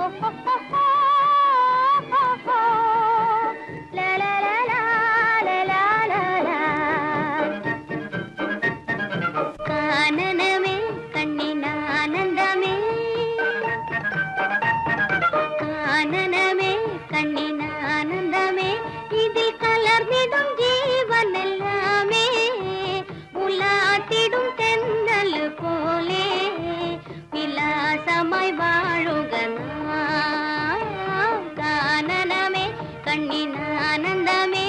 ലാ ലാ ലാ ലാ ലാ ലാ ലാ കാനനമേ കണ്ണിനാനന്ദമേ കാനനമേ കണ്ണിനാനന്ദമേ ഇതിൽ കലർന്നിടും ജീവനെല്ലാമേ ഉലാത്തിടും തെന്നൽ പോലെ വിലാസമായി വാഴുക നാം. കാനനമേ കണ്ണിനാനന്ദമേ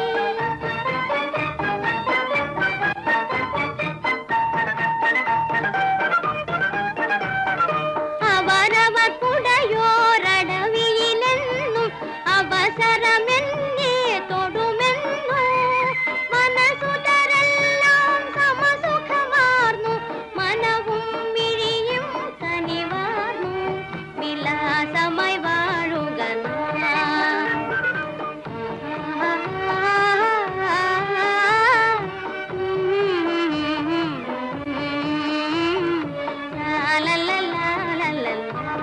അവരവർ കുടയോരടവിയിലെന്നും അവസരമെന്നേ തൊടുമെന്നു മനസുതരെല്ലാം സമസുഖമാർന്നു മനവും മിഴിയും കനിവാർന്നു വിലാസമായി വാഴുക നാം. ലാ ലാ ലാ ലാ ലാ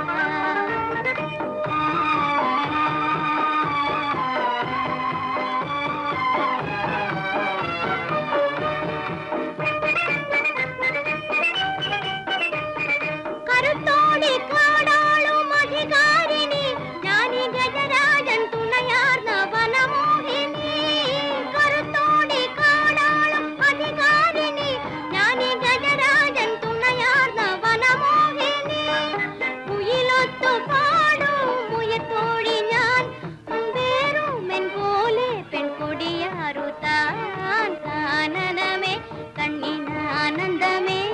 കരുത്തോടി കാടാളും അധികാരിണി ജ്ഞാനി ഗജരാജൻ തുണയാർന്ന വനമോഹിനി കരുത്തോടി കാടാളും അധികാരിണി ജ്ഞാനി ഗജരാജൻ തുണയാർന്ന വനമോഹിനി മുയിലൊത്തു പാടും മുയത്തോടി ഞാൻ വേറുമെൻ പോലെ പെൺകൊടിയാറു താൻ കാനനമേ കണ്ണിനാനന്ദമേ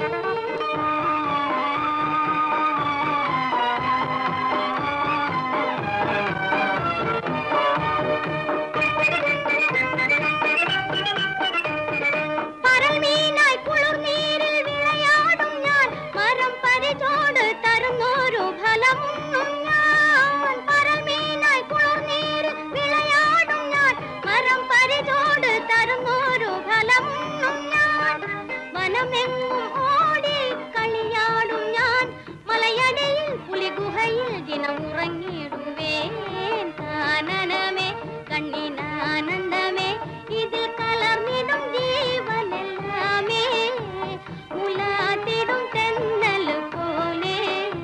പരൽമീനായി കുളിർനീരിൽ വിളയാടും ഞാൻ മരം പരിചോട് തരുന്നൊരു ഫലമുണ്ണും ഞാൻ പരൽമീനായി കുളിർനീരിൽ വിളയാടും ഞാൻ മരം പരിചോട് തരുന്നൊരു ഫലമുണ്ണും ഞാൻ വനമെങ്ങും ഓടി കളിയാടും ഞാൻ മലയടയിൽ പുലിഗുഹയിൽ ദിനം ഉറങ്ങിടുവേൻ കാനനമേ കണ്ണിനാനന്ദമേ ഇതിൽ കലർന്നിടും ജീവനെല്ലാമേ മുലാത്തിടും തെന്നൽ പോലെ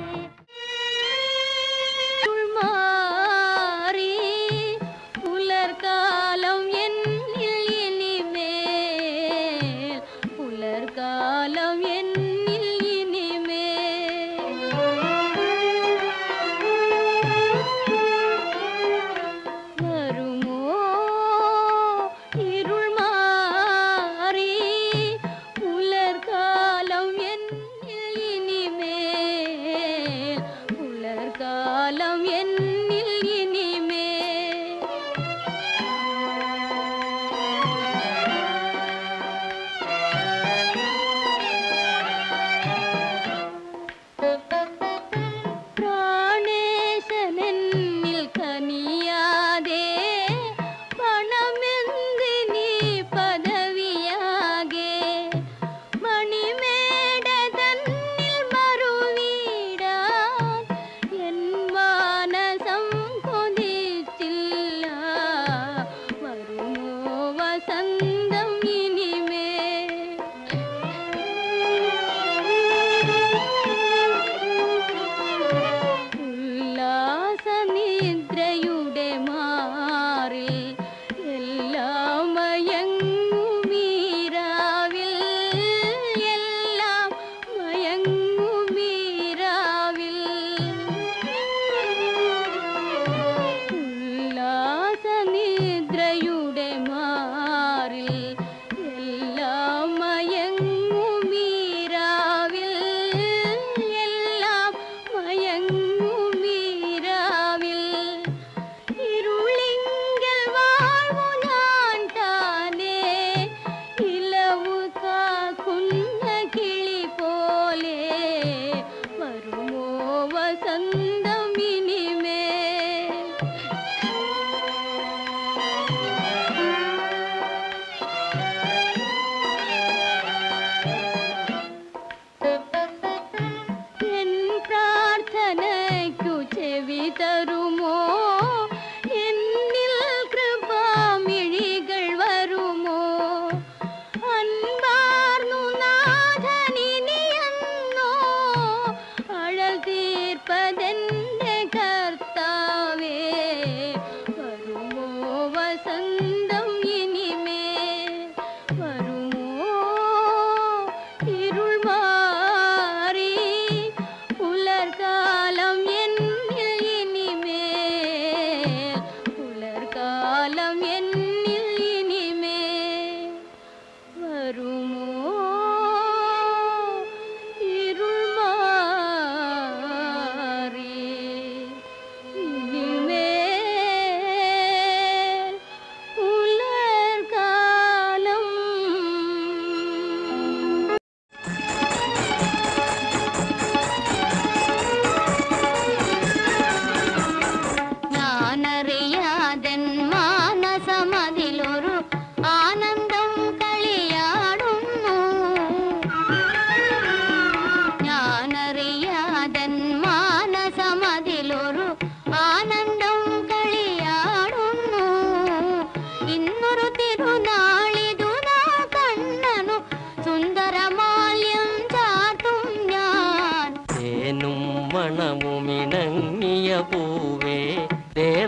മാറി പുലർകാലം എന്നിൽ ഇനിമേൽ പുലർകാലം എന്നിൽ ഇനിമേൽ വരുമോ ഇരുൾ മാറി പുലർകാലം എന്നിൽ ഇനിമേൽ പുലർകാലം എന്നിൽ ഇനിമേൽ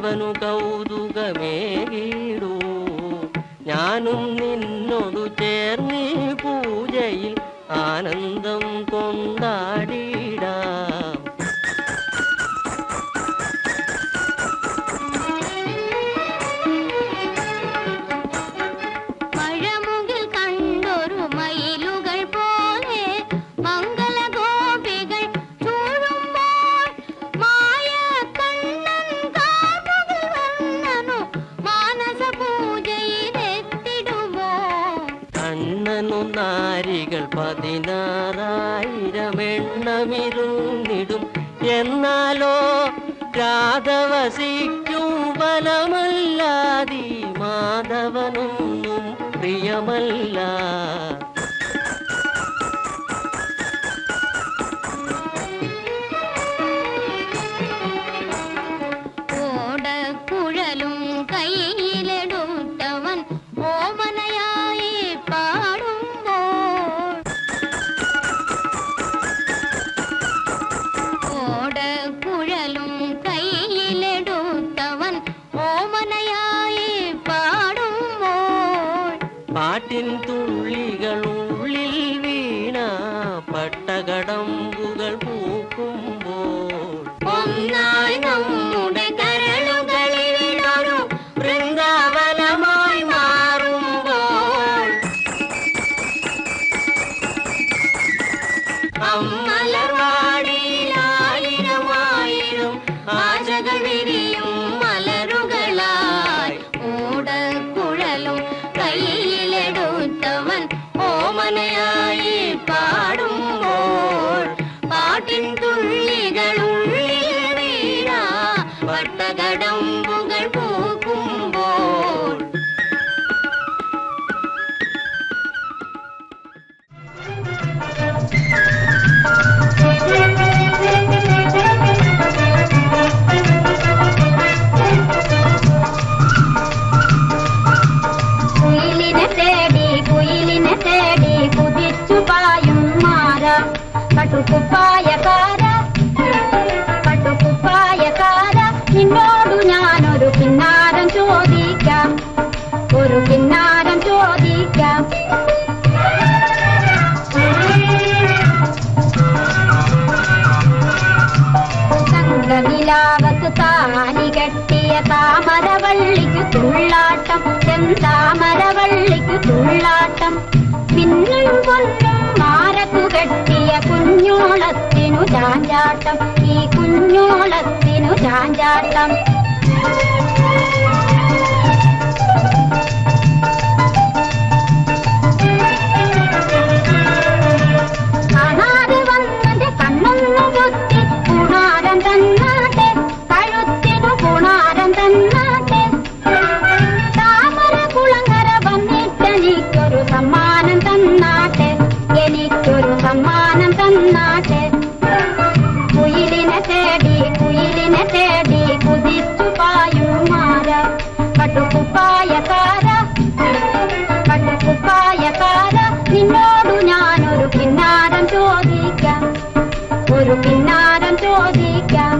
ദേവനു കൗതുകമേകിടൂ ഞാനും നിന്നോടു ചേർന്നീ പൂജയിൽ ആനന്ദം കൊണ്ടാടിടാം മഴമുകിൽ കണ്ടൊരു മയിലുകൾ പോലെ മംഗളഗോപികൾ ചൂഴുമ്പോൾ മായ കണ്ണൻ കാമുകിൽ വന്നനു മാനസ പൂജയിലെത്തിടുമോ കണ്ണനു നാരികൾ പതിനാറായിരം എണ്ണമിരുന്നിടും എന്നാലോ രാധവസിക്കും ബലമല്ലാതി മാധവനൊന്നും പ്രിയമല്ല ഓടക്കുഴലും കയ്യിലെടുത്തവൻ ഓമനയായി പാടുമ്പോൾ ഓടക്കുഴലും കയ്യിലെടുത്തവൻ ഓമനയായി പാടുമ്പോൾ പാട്ടിൻ തുള്ളികൾ ഉള്ളിൽ വീണ പട്ടകടമ്പുകൾ പൂക്കുമ്പോൾ ഒന്നായി നമ്മുടെ കരളുകളിലൊരു വൃന്ദാവനമായി മാറുമ്പോൾ അമ്മലർവാടിയിലായിരമായിരം ആശകൾ വിരിയും മലരുകളായി ഓടക്കുഴലും കയ്യിലെടുത്തവൻ ഓമനയായി പാടുമ്പോൾ പാട്ടിൻ തുള്ളികൾ ഉള്ളിൽ വീഴാ വട്ടകടമ്പുകൾ പൂക്കുമ്പോൾ കുയിലിനെ തേടി കുയിലിനെ തേടി കുതിച്ചു പായും മാറ കട്ടുക്കുപ്പായക്കാര കട്ടുക്കുപ്പായക്കാര നിന്നോടു ഞാനൊരു കിന്നാരം ചോദിക്കാം ഒരു കിന്നാരം ചോദിക്കാം സംഘനിലാവത്ത് താലി കെട്ടിയ താമരവള്ളിക്കു തുള്ളാട്ടം ചെന്താമരവള്ളിക്കു തുള്ളാട്ടം മിന്നും പൊന്നും മാറക്കു കെട്ടിയ കുഞ്ഞോളത്തിനു ചാഞ്ചാട്ടം ഈ കുഞ്ഞോളത്തിനു ചാഞ്ചാട്ടം കാണാതെ വന്നത് കണ്ണൊന്നു കുത്തി കുണാരം തന്നാട്ടെ കഴുത്തിനു കുണാരം തന്നാട്ടെ താമര കുളങ്ങര വന്നിട്ടെനിക്കൊരു സമ്മാനം തന്നാട്ടെ എനിക്കൊരു സമ്മാനം തന്നാട്ടെ കുയിലിനെ തേടി കുയിലിനെ തേടി കുതിച്ചു പായുമാര കട്ടുക്കുപ്പായക്കാര കട്ടുക്കുപ്പായക്കാര നിന്നോടു ഞാനൊരു കിന്നാരം ചോദിക്കാം ഒരു കിന്നാരം ചോദിക്കാം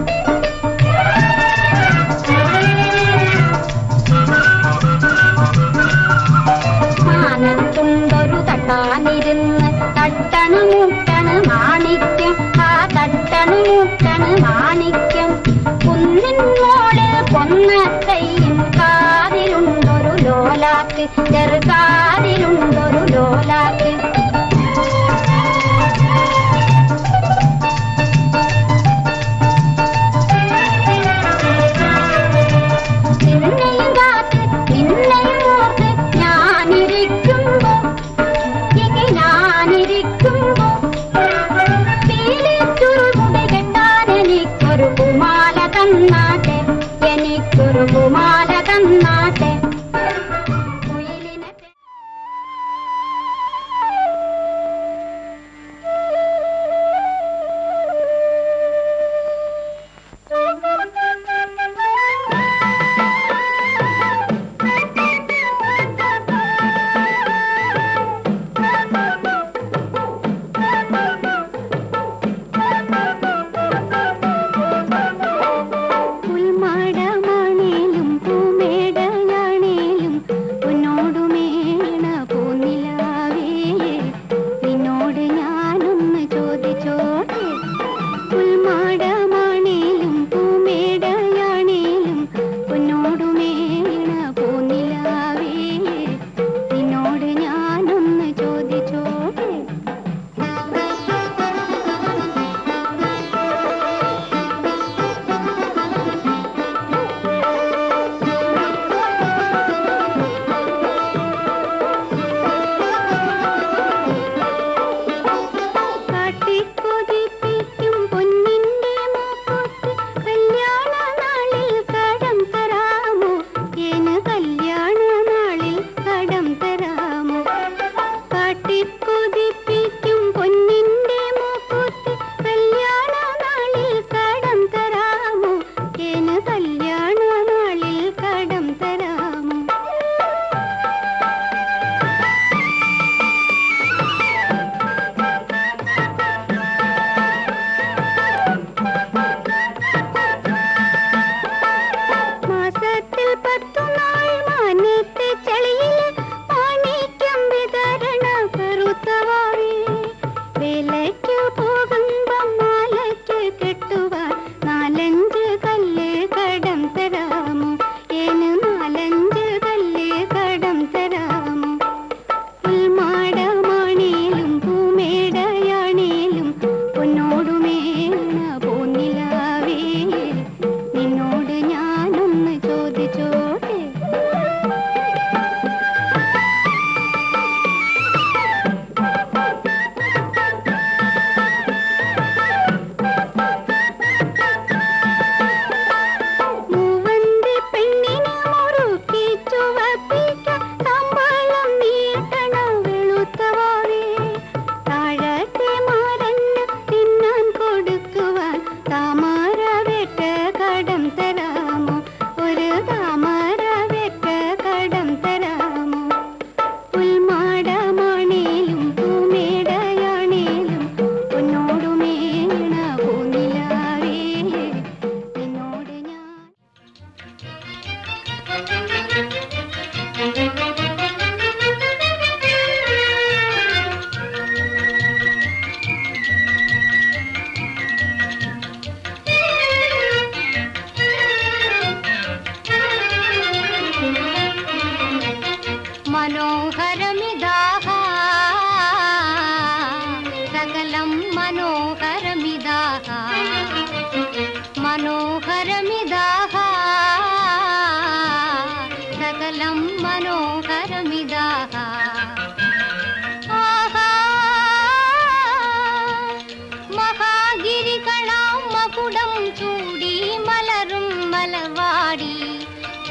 മാനത്തുണ്ടൊരു തട്ടാനിരുന്ന് തട്ടണു മുട്ടണ് മാണിക്യം ആ തട്ടണു മുട്ടണ് മാണിക്യം കുന്നിൻ മോള് പൊന്നത്തയ്യും കാതിലുണ്ടൊരു ലോലാക്ക് ചെറുകാതിലുണ്ടൊരു ലോലാക്ക് നിന്നെയും കാത്ത് നിന്നെയും ഓർത്ത് ഞാനിരിക്കുമ്പോ ഇനി ഞാനിരിക്കുമ്പോ പീലിച്ചുരുമുടി കെട്ടാൻ എനിക്കൊരു കുമാല തന്നാട്ടെ എനിക്കൊരു കുമാല തന്നാട്ടെ കുയിലിനെ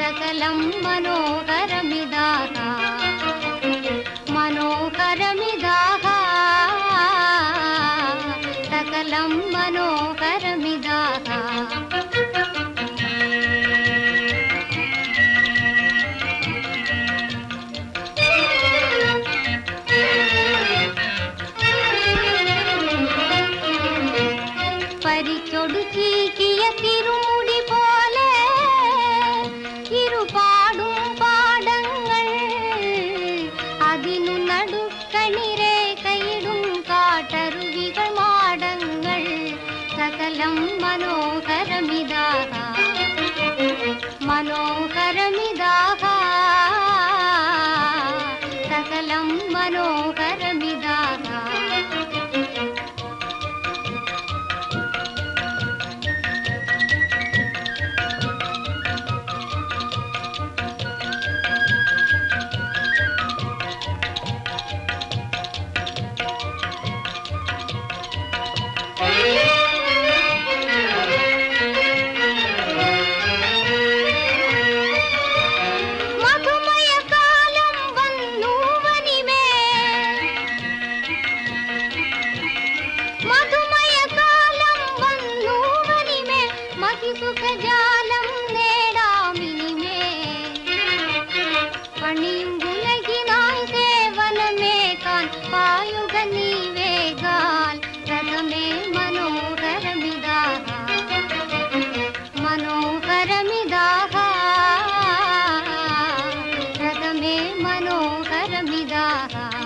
सकलं मनोहरमिदाः मनोहरमिदाः सकलं मनोहरमिदाः പരിച്ചൊടു ചീക്കിയ തിരുമുടി പോലെ ഇരുപാടും പാടങ്ങൾ അതിനു നടുക്കണിരെ കൈയിടും കാട്ടരുവികൾ മാടങ്ങൾ സകലം മനോഹരമിതാഹ മനോഹരമിതാഹ സകലം മനോഹരമിതാഹ മധുമയകാലം വന്നു വനിമേ മധുമയകാലം വന്നു വനിമേ മഹിസുഖജാലം നേടാമിനിമേ പണിയും ഉലകിനായി സേവനമേകാൻ പായുക നീവേകാൽ രഥമേ മനോഹരമിതാഹ മനോഹരമിതാഹ രഥമേ മനോഹരമിതാഹ